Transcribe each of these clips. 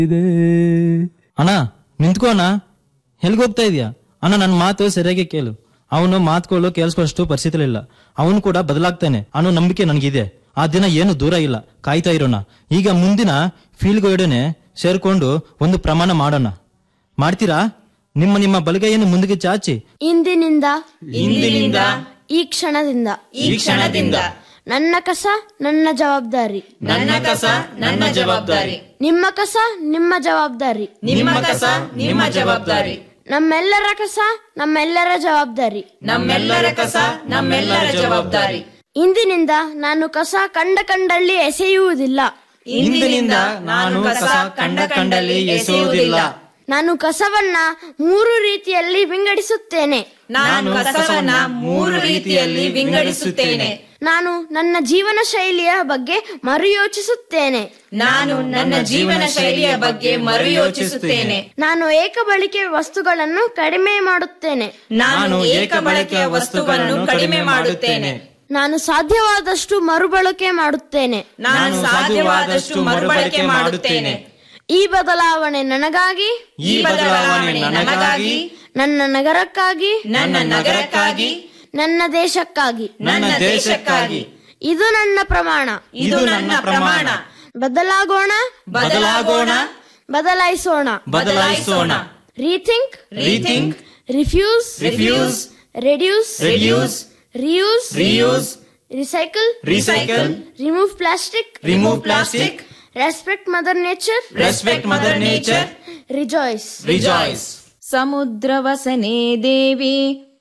ಅಣ್ಣ ನಿಂತ್ಕೋ ಅಣ್ಣ ಎಲ್ಗ್ ಹೋಗ್ತಾ ಇದೀಯಾ ಅಣ್ಣ ನನ್ನ ಮಾತು ಸರಿಯಾಗಿ ಕೇಳು ಅವನು ಮಾತುಗಳು ಕೇಳಿಸ್ಕೊಳ್ಳೋಷ್ಟು ಪರಿಸ್ಥಿತಿ ಇಲ್ಲ ಅವನು ಕೂಡ ಬದಲಾಗ್ತಾನೆ ಅನ್ನೋ ನಂಬಿಕೆ ನನಗಿದೆ ಆ ದಿನ ಏನು ದೂರ ಇಲ್ಲ ಕಾಯ್ತಾ ಇರೋಣ ಈಗ ಮುಂದಿನ ಫೀಲ್ಡ್ ಗೈಡನೆ ಸೇರ್ಕೊಂಡು ಒಂದು ಪ್ರಮಾಣ ಮಾಡೋಣ ಮಾಡ್ತೀರಾ ನಿಮ್ಮ ನಿಮ್ಮ ಬಲಗೈಯನ್ನು ಮುಂದಕ್ಕೆ ಚಾಚಿ ಇಂದಿನಿಂದ ಇಂದಿನಿಂದ ಈ ಕ್ಷಣದಿಂದ ಈ ಕ್ಷಣದಿಂದ ನನ್ನ ಕಸ ನನ್ನ ಜವಾಬ್ದಾರಿ ನನ್ನ ಕಸ ನನ್ನ ಜವಾಬ್ದಾರಿ ನಿಮ್ಮ ಕಸ ನಿಮ್ಮ ಜವಾಬ್ದಾರಿ ನಿಮ್ಮ ಕಸ ನಿಮ್ಮ ಜವಾಬ್ದಾರಿ ನಮ್ಮೆಲ್ಲರ ಕಸ ನಮ್ಮೆಲ್ಲರ ಜವಾಬ್ದಾರಿ ನಮ್ಮೆಲ್ಲರ ಕಸ ನಮ್ಮೆಲ್ಲರ ಜವಾಬ್ದಾರಿ ಇಂದಿನಿಂದ ನಾನು ಕಸ ಕಂಡ ಕಂಡಲ್ಲಿ ಎಸೆಯುವುದಿಲ್ಲ ಇಂದಿನಿಂದ ನಾನು ಕಸ ಕಂಡ ಕಂಡಲ್ಲಿ ಎಸೆಯುವುದಿಲ್ಲ ನಾನು ಕಸವನ್ನ ಮೂರು ರೀತಿಯಲ್ಲಿ ವಿಂಗಡಿಸುತ್ತೇನೆ ನಾನು ಕಸವನ್ನ ಮೂರು ರೀತಿಯಲ್ಲಿ ವಿಂಗಡಿಸುತ್ತೇನೆ ನಾನು ನನ್ನ ಜೀವನ ಶೈಲಿಯ ಬಗ್ಗೆ ಮರುಯೋಚಿಸುತ್ತೇನೆ ನಾನು ನನ್ನ ಜೀವನ ಶೈಲಿಯ ಬಗ್ಗೆ ಮರುಯೋಚಿಸುತ್ತೇನೆ ನಾನು ಏಕ ಬಳಕೆ ವಸ್ತುಗಳನ್ನು ಕಡಿಮೆ ಮಾಡುತ್ತೇನೆ ನಾನು ಏಕ ಬಳಕೆಯ ವಸ್ತುವನ್ನು ಕಡಿಮೆ ಮಾಡುತ್ತೇನೆ ನಾನು ಸಾಧ್ಯವಾದಷ್ಟು ಮರುಬಳಕೆ ಮಾಡುತ್ತೇನೆ ನಾನು ಸಾಧ್ಯವಾದಷ್ಟು ಮರುಬಳಕೆ ಮಾಡುತ್ತೇನೆ ಈ ಬದಲಾವಣೆ ನನಗಾಗಿ ಈ ಬದಲಾವಣೆ ನನಗಾಗಿ ನನ್ನ ನಗರಕ್ಕಾಗಿ ನನ್ನ ನಗರಕ್ಕಾಗಿ ನನ್ನ ದೇಶಕ್ಕಾಗಿ ನನ್ನ ದೇಶಕ್ಕಾಗಿ ಇದು ನನ್ನ ಪ್ರಮಾಣ ಇದು ನನ್ನ ಪ್ರಮಾಣ ಬದಲಾಗೋಣ ಬದಲಾಗೋಣ ಬದಲಾಯಿಸೋಣ ಬದಲಾಯಿಸೋಣ rethink rethink refuse refuse reduce reduce reuse reuse recycle recycle remove plastic remove plastic respect mother nature respect mother nature rejoice rejoice समुद्रवसने देवी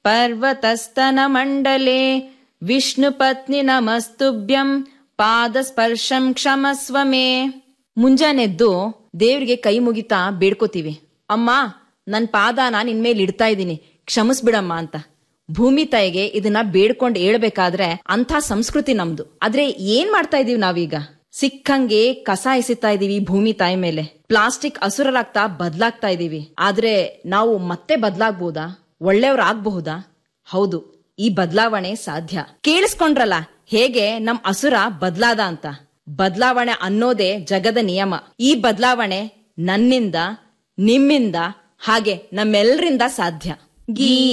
पर्वतस्तनमण्डले ವಿಷ್ಣುಪತ್ನಿ ನಮಸ್ತುಭ್ಯಂ ಪಾದಸ್ಪರ್ಶಂ ಕ್ಷಮಸ್ವ ಮೇ ಮುಂಜಾನೆದ್ದು ದೇವ್ರಿಗೆ ಕೈ ಮುಗಿತಾ ಬೇಡ್ಕೋತೀವಿ ಅಮ್ಮ ನನ್ ಪಾದನ ನಿನ್ ಮೇಲೆ ಇಡ್ತಾ ಇದ್ದೀನಿ ಕ್ಷಮಿಸ್ಬಿಡಮ್ಮ ಅಂತ ಭೂಮಿ ತಾಯಿಗೆ ಇದನ್ನ ಬೇಡ್ಕೊಂಡ್ ಹೇಳ್ಬೇಕಾದ್ರೆ ಅಂಥ ಸಂಸ್ಕೃತಿ ನಮ್ದು ಆದ್ರೆ ಏನ್ ಮಾಡ್ತಾ ಇದೀವಿ ನಾವೀಗ ಸಿಕ್ಕಂಗೆ ಕಸ ಎಸಿತಾ ಇದೀವಿ ಭೂಮಿ ತಾಯಿ ಮೇಲೆ ಪ್ಲಾಸ್ಟಿಕ್ ಹಸುರಲಾಗ್ತಾ ಬದ್ಲಾಗ್ತಾ ಇದೀವಿ ಆದ್ರೆ ನಾವು ಮತ್ತೆ ಬದ್ಲಾಗ್ಬೋದಾ ಒಳ್ಳೆಯವ್ರಾಗಬಹುದಾ ಹೌದು ಈ ಬದಲಾವಣೆ ಸಾಧ್ಯ ಕೇಳಿಸ್ಕೊಂಡ್ರಲ್ಲ ಹೇಗೆ ನಮ್ ಅಸುರ ಬದ್ಲಾದ ಅಂತ ಬದಲಾವಣೆ ಅನ್ನೋದೇ ಜಗದ ನಿಯಮ ಈ ಬದಲಾವಣೆ ನನ್ನಿಂದ ನಿಮ್ಮಿಂದ ಹಾಗೆ ನಮ್ಮೆಲ್ಲರಿಂದ ಸಾಧ್ಯ ಗೀ